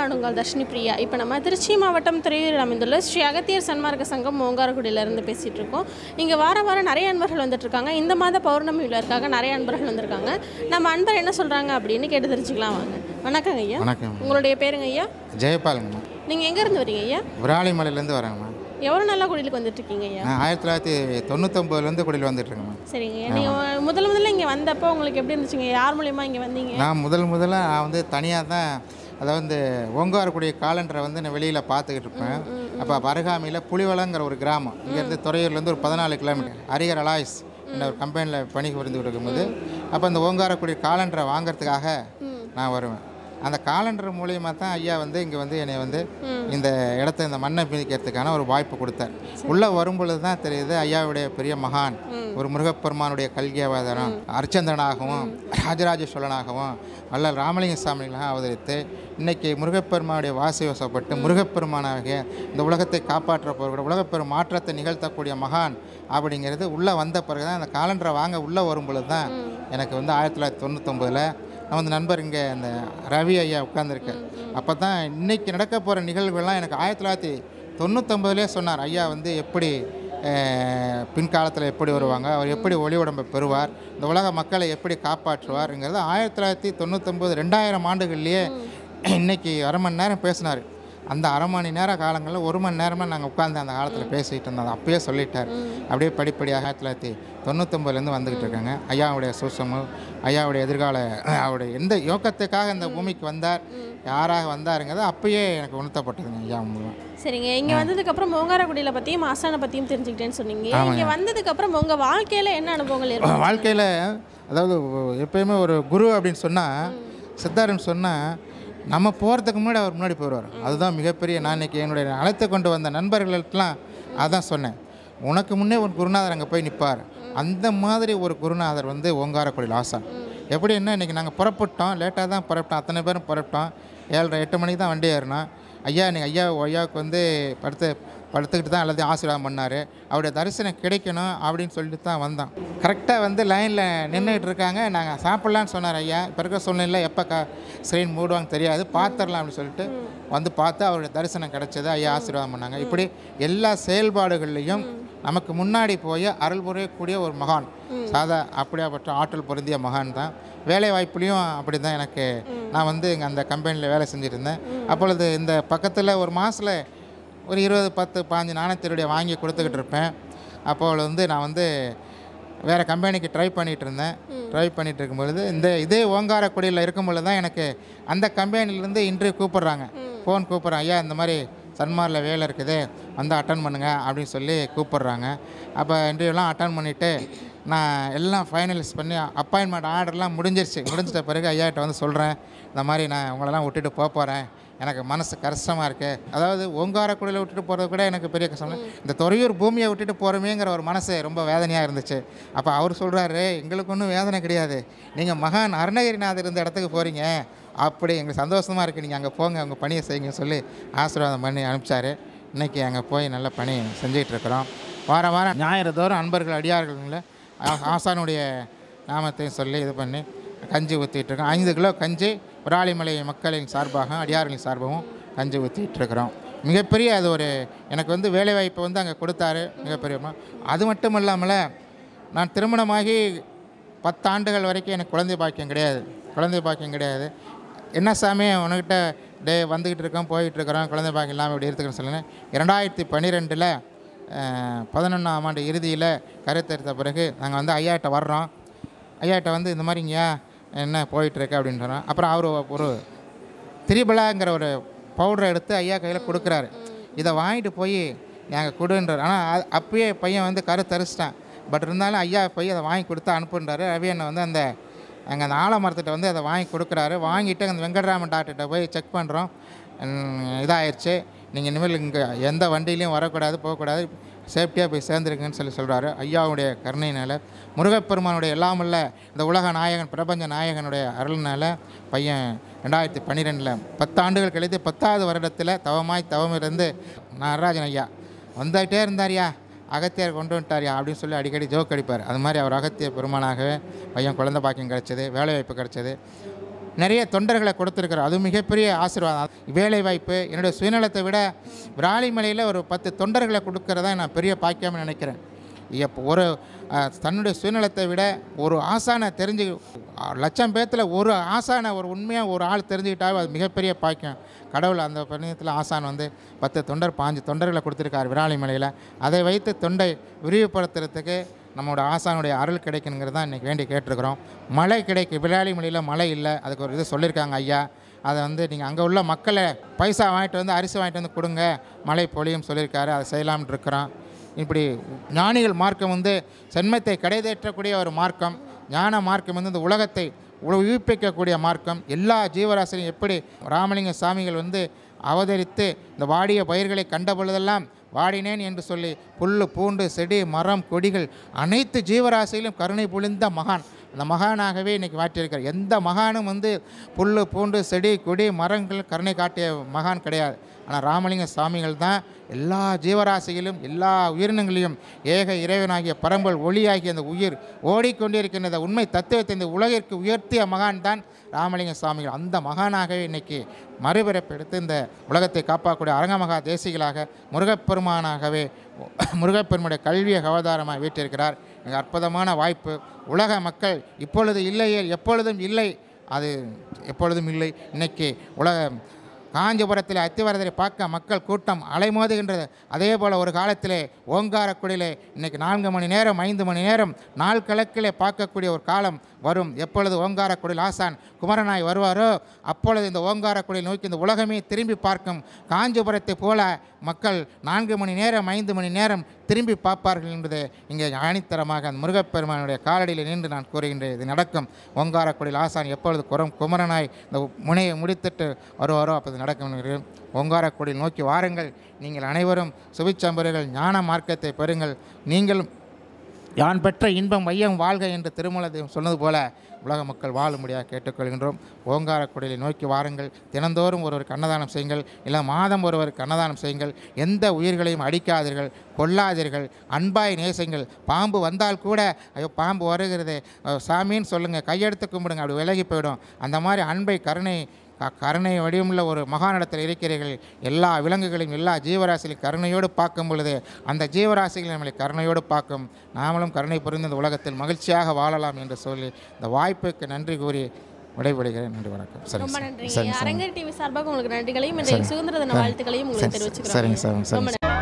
நான் உங்கள் தர்ஷினி பிரியா இப்போ நம்ம திருச்சி மாவட்டம் துறையூரில் அமைந்துள்ள ஸ்ரீ அகத்தியர் சன்மார்க்க சங்கம் ஓங்காரக்குடியிலேருந்து பேசிகிட்டு இருக்கோம் இங்கே வார வாரம் நிறைய அன்பர்கள் வந்துட்டு இருக்காங்க இந்த மாத பௌர்ணமி விழாக்காக நிறைய அன்பர்கள் வந்திருக்காங்க நம்ம அன்பர் என்ன சொல்கிறாங்க அப்படின்னு கேட்டு தெரிஞ்சுக்கலாம் வாங்க வணக்கங்க ஐயா வணக்கம் உங்களுடைய பேருங்க ஐயா ஜெயபாலுங்கம்மா நீங்கள் எங்கேருந்து வரீங்க ஐயா விராலிமலையிலேருந்து வரேங்கம்மா எவ்வளோ நாளாக குடிலுக்கு வந்துட்டு இருக்கீங்க ஐயா நான் ஆயிரத்தி தொள்ளாயிரத்தி தொண்ணூத்தொம்பதுலேருந்து குடியில் வந்துட்டுருக்கேம்மா சரிங்க ஐயா நீங்கள் முதல்ல முதல்ல இங்கே வந்தப்போ உங்களுக்கு எப்படி இருந்துச்சுங்க யார் மூலியமாக இங்கே வந்தீங்க நான் முதல் முதல்ல நான் வந்து தனியாக தான் அதாவது வந்து ஓங்காரக்குடி காலண்டரை வந்து நான் வெளியில் பார்த்துக்கிட்டு இருப்பேன் அப்போ அருகாமையில் புலிவளங்கிற ஒரு கிராமம் இங்கேருந்து துறையூர்லேருந்து ஒரு பதினாலு கிலோமீட்டர் ஹரிகர் அலாய்ஸ் என்ற ஒரு கம்பெனியில் பணி புரிந்து இருக்கும்போது அப்போ அந்த ஓங்காரக்குடி காலண்டரை வாங்குறதுக்காக நான் வருவேன் அந்த காலண்டர் மூலியமாக தான் ஐயா வந்து இங்கே வந்து என்னை வந்து இந்த இடத்த இந்த மண்ணை பிரிக்கிறதுக்கான ஒரு வாய்ப்பு கொடுத்தார் உள்ளே வரும்பொழுது தான் தெரியுது ஐயாவுடைய பெரிய மகான் ஒரு முருகப்பெருமானுடைய கல்கி அவதாரம் அர்ச்சந்தனாகவும் ராஜராஜ சோழனாகவும் வள்ளல் ராமலிங்க சாமிகளாக அவதரித்து இன்னைக்கு முருகப்பெருமானுடைய வாசி வசப்பட்டு முருகப்பெருமானாகிய இந்த உலகத்தை காப்பாற்ற போகிற உலகப்பெரும் மாற்றத்தை நிகழ்த்தக்கூடிய மகான் அப்படிங்கிறது உள்ளே வந்த பிறகு தான் அந்த காலண்டரை வாங்க உள்ளே வரும்பொழுது தான் எனக்கு வந்து ஆயிரத்தி தொள்ளாயிரத்தி தொண்ணூத்தொம்பதில் நமது நண்பர் இங்கே அந்த ரவி ஐயா உட்காந்துருக்கார் அப்போ தான் இன்றைக்கி நடக்க போகிற நிகழ்வுகள்லாம் எனக்கு ஆயிரத்தி தொள்ளாயிரத்தி தொண்ணூத்தொம்பதுலேயே சொன்னார் ஐயா வந்து எப்படி அஹ், பின்காலத்தில் எப்படி வருவாங்க அவர் எப்படி ஒளி உடம்பை பெறுவார் இந்த உலக மக்களை எப்படி காப்பாற்றுவாருங்கிறது ஆயிரத்தி தொள்ளாயிரத்தி தொண்ணூத்தொம்பது ரெண்டாயிரம் ஆண்டுகள்லேயே இன்னைக்கு அரை மணி நேரம் பேசினார் அந்த அரை மணி நேர காலங்களில் ஒரு மணி நேரமாக நாங்கள் உட்காந்து அந்த காலத்தில் பேசிகிட்டு இருந்தோம் அதை அப்பயே சொல்லிட்டார் அப்படியே படிப்படியாக ஆயிரத்தி தொள்ளாயிரத்தி தொண்ணூத்தொம்பதுலேருந்து வந்துக்கிட்டு இருக்காங்க ஐயாவுடைய சூசமும் ஐயாவுடைய எதிர்கால அவருடைய எந்த யோக்கத்துக்காக இந்த பூமிக்கு வந்தார் யாராக வந்தாருங்கிறது அப்பயே எனக்கு உணர்த்தப்பட்டதுங்க ஐயா மூலம் சரிங்க இங்கே வந்ததுக்கப்புறம் மோங்காரக்குடியில் பற்றியும் ஆசானை பற்றியும் தெரிஞ்சுக்கிட்டேன்னு சொன்னீங்க இங்கே வந்ததுக்கப்புறம் உங்கள் வாழ்க்கையில் என்ன அனுபவங்கள் ஏற்படும் வாழ்க்கையில் அதாவது எப்பயுமே ஒரு குரு அப்படின்னு சொன்னால் சித்தாருன்னு சொன்னால் நம்ம போகிறதுக்கு முன்னாடி அவர் முன்னாடி போயிடுவார் அதுதான் மிகப்பெரிய நான் இன்னைக்கு என்னுடைய அழைத்து கொண்டு வந்த நண்பர்களுக்கெல்லாம் அதான் சொன்னேன் உனக்கு முன்னே ஒரு குருநாதர் அங்கே போய் நிற்பார் அந்த மாதிரி ஒரு குருநாதர் வந்து ஓங்காரக்குடியில் ஆசான் எப்படின்னா இன்றைக்கி நாங்கள் புறப்பட்டோம் லேட்டாக தான் புறப்பட்டோம் அத்தனை பேரும் புறப்பட்டோம் ஏழரை எட்டு மணிக்கு தான் வண்டி ஏறினோம் ஐயா நீங்கள் ஐயா ஐயாவுக்கு வந்து படுத்து படுத்துக்கிட்டு தான் எல்லாத்தையும் ஆசீர்வாதம் பண்ணார் அவருடைய தரிசனம் கிடைக்கணும் அப்படின்னு சொல்லிட்டு தான் வந்தோம் கரெக்டாக வந்து லைனில் நின்றுட்டு இருக்காங்க நாங்கள் சாப்பிட்லான்னு சொன்னார் ஐயா இப்போ இருக்கிற சூழ்நிலையில் எப்போ க ஸ்க்ரீன் மூடுவாங்க தெரியாது பார்த்துடலாம் அப்படின்னு சொல்லிட்டு வந்து பார்த்து அவருடைய தரிசனம் கிடைச்சது ஐயா ஆசீர்வாதம் பண்ணாங்க இப்படி எல்லா செயல்பாடுகள்லையும் நமக்கு முன்னாடி போய் அருள் புரியக்கூடிய ஒரு மகான் சாதா அப்படியாப்பட்ட ஆற்றல் பொருந்திய மகான் தான் வேலை வாய்ப்புலேயும் அப்படி தான் எனக்கு நான் வந்து இங்கே அந்த கம்பெனியில் வேலை செஞ்சுட்டு இருந்தேன் அப்பொழுது இந்த பக்கத்தில் ஒரு மாதத்தில் ஒரு இருபது பத்து பாஞ்சு நாணயத்தினுடைய வாங்கி கொடுத்துக்கிட்டு இருப்பேன் அப்போது வந்து நான் வந்து வேறு கம்பெனிக்கு ட்ரை பண்ணிகிட்டு இருந்தேன் ட்ரை பண்ணிகிட்டு இருக்கும்பொழுது இந்த இதே ஓங்காரக்குடியில் இருக்கும்பொழுது தான் எனக்கு அந்த கம்பெனிலேருந்து இன்று கூப்பிட்றாங்க ஃபோன் கூப்பிட்றாங்க ஐயா இந்த மாதிரி சன்மாரில் வேலை இருக்குது வந்து அட்டன் பண்ணுங்க அப்படின்னு சொல்லி கூப்பிட்றாங்க அப்போ இன்டர்வியூலாம் அட்டன் பண்ணிவிட்டு நான் எல்லாம் ஃபைனலைஸ் பண்ணி அப்பாயின்மெண்ட் ஆர்டர்லாம் முடிஞ்சிருச்சு முடிஞ்சிட்ட பிறகு ஐயாட்ட வந்து சொல்கிறேன் இந்த மாதிரி நான் உங்களெல்லாம் விட்டுட்டு போக போகிறேன் எனக்கு மனசு கஷ்டமாக இருக்குது அதாவது ஓங்காரக்குடியில் விட்டுட்டு போகிறது கூட எனக்கு பெரிய கஷ்டம் இல்லை. இந்த துறையூர் பூமியை விட்டுட்டு போகிறோமேங்கிற ஒரு மனசு ரொம்ப வேதனையாக இருந்துச்சு அப்போ அவர் சொல்கிறாரு எங்களுக்கு ஒன்றும் வேதனை கிடையாது நீங்கள் மகான் அருணகிரிநாதர் இருந்த இடத்துக்கு போகிறீங்க அப்படி எங்களுக்கு சந்தோஷமாக இருக்குது நீங்கள் அங்கே போங்க உங்கள் பணியை செய்யுங்கன்னு சொல்லி ஆசீர்வாதம் பண்ணி அனுப்பிச்சாரு இன்றைக்கி அங்கே போய் நல்ல பணி செஞ்சிகிட்டு இருக்கிறோம் வாரம் வாரம் ஞாயிறு தோறும் அன்பர்கள் அடியார்கள்ல ஆ- ஆசானுடைய நாமத்தையும் சொல்லி இது பண்ணி கஞ்சி ஊற்றிட்டு இருக்கோம் ஐந்து கிலோ கஞ்சி விராலிமலை மக்களின் சார்பாக அடியார்களின் சார்பாகவும் கஞ்சி ஊற்றிட்டு இருக்கிறோம் மிகப்பெரிய அது ஒரு எனக்கு வந்து வேலைவாய்ப்பை வந்து அங்கே கொடுத்தாரு மிகப்பெரிய ம- அது மட்டும் இல்லாமல் நான் திருமணமாகி பத்தாண்டுகள் வரைக்கும் எனக்கு குழந்தை பாக்கியம் கிடையாது குழந்தை பாக்கியம் கிடையாது என்ன சாமி உனக்கிட்ட டே வந்துக்கிட்டு இருக்கோம் போயிட்டு இருக்கிறோம் குழந்தை பாக்கியம் இல்லாமல் இப்படி இருக்குன்னு சொல்லுங்கள் இரண்டாயிரத்தி பன்னிரெண்டில் பதினொன்றாம் ஆண்டு இறுதியில் கருத்தெடுத்த பிறகு நாங்கள் வந்து ஐயாட்ட வர்றோம் ஐயாட்ட வந்து இந்த மாதிரிங்க என்ன போயிட்டுருக்கு அப்படின்னு சொன்னோம் அப்புறம் அவர் ஒரு திரிபலாங்கிற ஒரு பவுடரை எடுத்து ஐயா கையில் கொடுக்குறாரு இதை வாங்கிட்டு போய் நாங்கள் கொடுன்றார் ஆனால் அப்பயே பையன் வந்து கருத்தரிச்சிட்டான் பட் இருந்தாலும் ஐயா போய் அதை வாங்கி கொடுத்து அனுப்புன்றாரு ரவி அண்ணன் வந்து அந்த அங்கே அந்த ஆலமரத்திட்ட வந்து அதை வாங்கி கொடுக்குறாரு வாங்கிட்டு அந்த வெங்கட்ராமன் டாக்டர்கிட்ட போய் செக் பண்ணுறோம் இதாகிடுச்சு நீங்கள் இனிமேல் இங்கே எந்த வண்டியிலையும் வரக்கூடாது போகக்கூடாது சேஃப்டியாக போய் சேர்ந்துருக்குன்னு சொல்லி சொல்கிறாரு ஐயாவுடைய கருணையினால் முருகப்பெருமானுடைய எல்லாமல்ல இந்த உலக நாயகன் பிரபஞ்ச நாயகனுடைய அருள்னால பையன் ரெண்டாயிரத்தி பன்னிரெண்டில் பத்தாண்டுகள் கழித்து பத்தாவது வருடத்தில் தவமாய் தவம் இருந்து நடராஜன் ஐயா வந்துகிட்டே இருந்தார்யா அகத்தியர் கொண்டு வந்துட்டார்யா அப்படின்னு சொல்லி அடிக்கடி ஜோக் அடிப்பார் அது மாதிரி அவர் அகத்திய பெருமானாகவே பையன் குழந்தை பாக்கியம் கிடச்சது வேலைவாய்ப்பு கிடச்சது நிறைய தொண்டர்களை கொடுத்துருக்குறார் அது மிகப்பெரிய ஆசீர்வாதம் வேலை வாய்ப்பு என்னுடைய சுயநலத்தை விட விராலிமலையில் ஒரு பத்து தொண்டர்களை கொடுக்கறதா நான் பெரிய பாக்கியம்னு நினைக்கிறேன் எப்போ ஒரு அஹ், தன்னுடைய சுயநலத்தை விட ஒரு ஆசானை தெரிஞ்சு அஹ், லட்சம் பேர்த்தில் ஒரு ஆசானை ஒரு உண்மையாக ஒரு ஆள் தெரிஞ்சுக்கிட்டாவே அது மிகப்பெரிய பாக்கியம் கடவுள் அந்த பணியத்தில் ஆசான் வந்து பத்து தொண்டர் பாஞ்சு தொண்டர்களை கொடுத்துருக்கார் விராலிமலையில் அதை வைத்து தொண்டை விரிவுபடுத்துறதுக்கு நம்மளோட ஆசானுடைய அருள் கிடைக்கணுங்கிறது தான் இன்றைக்கி வேண்டி கேட்டிருக்கிறோம் மழை கிடைக்கும் விராலிமலையில் மழை இல்லை அதுக்கு ஒரு இது சொல்லியிருக்காங்க ஐயா அதை வந்து நீங்கள் அங்கே உள்ள மக்களை பைசா வாங்கிட்டு வந்து அரிசி வாங்கிட்டு வந்து கொடுங்க மழை பொழியும் சொல்லியிருக்காரு அதை செய்யலாம்னு இருக்கிறோம் இப்படி ஞானிகள் மார்க்கம் வந்து சென்மத்தை கடைதேற்றக்கூடிய ஒரு மார்க்கம் ஞான மார்க்கம் வந்து இந்த உலகத்தை உ- உயிர்ப்பிக்கக்கூடிய மார்க்கம் எல்லா ஜீவராசிலையும் எப்படி ராமலிங்க சாமிகள் வந்து அவதரித்து இந்த வாடிய பயிர்களை கண்ட பொழுதெல்லாம் வாடினேன் என்று சொல்லி புல் பூண்டு செடி மரம் கொடிகள் அனைத்து ஜீவராசியிலும் கருணை பொழிந்த மகான் அந்த மகானாகவே இன்றைக்கி மாற்றியிருக்கார் எந்த மகானும் வந்து புல் பூண்டு செடி கொடி மரங்கள் கருணை காட்டிய மகான் கிடையாது ஆனால் ராமலிங்க சாமிகள் தான் எல்லா ஜீவராசியிலும் எல்லா உயிரினங்களையும் ஏக இறைவனாகிய பரம்பல் ஒளியாகிய அந்த உயிர் ஓடிக்கொண்டிருக்கின்ற இந்த உண்மை தத்துவத்தை இந்த உலகிற்கு உயர்த்திய மகான் தான் ராமலிங்க சுவாமிகள் அந்த மகானாகவே இன்னைக்கு மறுபிறப்பு எடுத்து இந்த உலகத்தை காப்பாக்கூடிய அரங்கமகா தேசிகளாக முருகப்பெருமானாகவே முருகப்பெருமானுடைய கல்வியை அவதாரமாக வீட்டிருக்கிறார் மிக அற்புதமான வாய்ப்பு உலக மக்கள் இப்பொழுது இல்லையே எப்பொழுதும் இல்லை அது எப்பொழுதும் இல்லை இன்னைக்கு உலக காஞ்சிபுரத்தில் அத்திவரதரை பார்க்க மக்கள் கூட்டம் அலைமோதுகின்றது அதே போல் ஒரு காலத்திலே ஓங்காரக்குடியிலே இன்னைக்கு நான்கு மணி நேரம் ஐந்து மணி நேரம் நாள் கணக்கிலே பார்க்கக்கூடிய ஒரு காலம் வரும் எப்பொழுது ஓங்காரக்குடியில் ஆசான் குமரனாய் வருவாரோ அப்பொழுது இந்த ஓங்காரக்குடியில் நோக்கி இந்த உலகமே திரும்பி பார்க்கும் காஞ்சிபுரத்தை போல மக்கள் நான்கு மணி நேரம் ஐந்து மணி நேரம் திரும்பி பார்ப்பார்கள் என்பது இங்கே ஆணித்தரமாக அந்த முருகப்பெருமானுடைய காலடியில் நின்று நான் கூறுகின்றேன் இது நடக்கும் ஓங்காரக்குடியில் ஆசான் எப்பொழுது குரம் குமரனாய் இந்த முனையை முடித்துட்டு வருவாரோ அப்போது நடக்கும் என்கிறேன். ஓங்காரக்குடியில் நோக்கி வாருங்கள் நீங்கள் அனைவரும் சுபிச்சம்பர்கள் ஞான மார்க்கத்தை பெறுங்கள் நீங்களும் யான் பெற்ற இன்பம் மையம் வாழ்க என்று திருமல தெய்வம் சொன்னது போல உலக மக்கள் வாழும்படியாக கேட்டுக்கொள்கின்றோம் ஓங்காரக்குடிலை நோக்கி வாருங்கள் தினந்தோறும் ஒருவருக்கு அன்னதானம் செய்யுங்கள் இல்லை மாதம் ஒருவருக்கு அன்னதானம் செய்யுங்கள் எந்த உயிர்களையும் அடிக்காதீர்கள் கொல்லாதீர்கள் அன்பாய் நேசிங்கள் பாம்பு வந்தால் கூட ஐயோ பாம்பு வருகிறது அஹ் சாமின்னு சொல்லுங்கள் கையெடுத்து கும்பிடுங்க அப்படி விலகி போயிடும் அந்த மாதிரி அன்பை கருணை க- கருணை வடிவமுள்ள ஒரு மகானிடத்தில் இருக்கிறீர்கள் எல்லா விலங்குகளையும் எல்லா ஜீவராசிகளையும் கருணையோடு பார்க்கும் பொழுது அந்த ஜீவராசிகள் நம்மளை கருணையோடு பார்க்கும் நாமளும் கருணை புரிந்து இந்த உலகத்தில் மகிழ்ச்சியாக வாழலாம் என்று சொல்லி இந்த வாய்ப்புக்கு நன்றி கூறி விடைபெறுகிறேன் நன்றி வணக்கம் சரி ரொம்ப சார். நன்றிங்க சரிங்க சார் அரங்கர் டிவி சார்பாக உங்களுக்கு நன்றிகளையும் இந்த சுதந்திர தின வாழ்த்துக்களையும் உங்களுக்கு சரி, தெரிவிச்சுக்கிறோம் சரிங்க சார் ரொம்ப சரிங்க சார்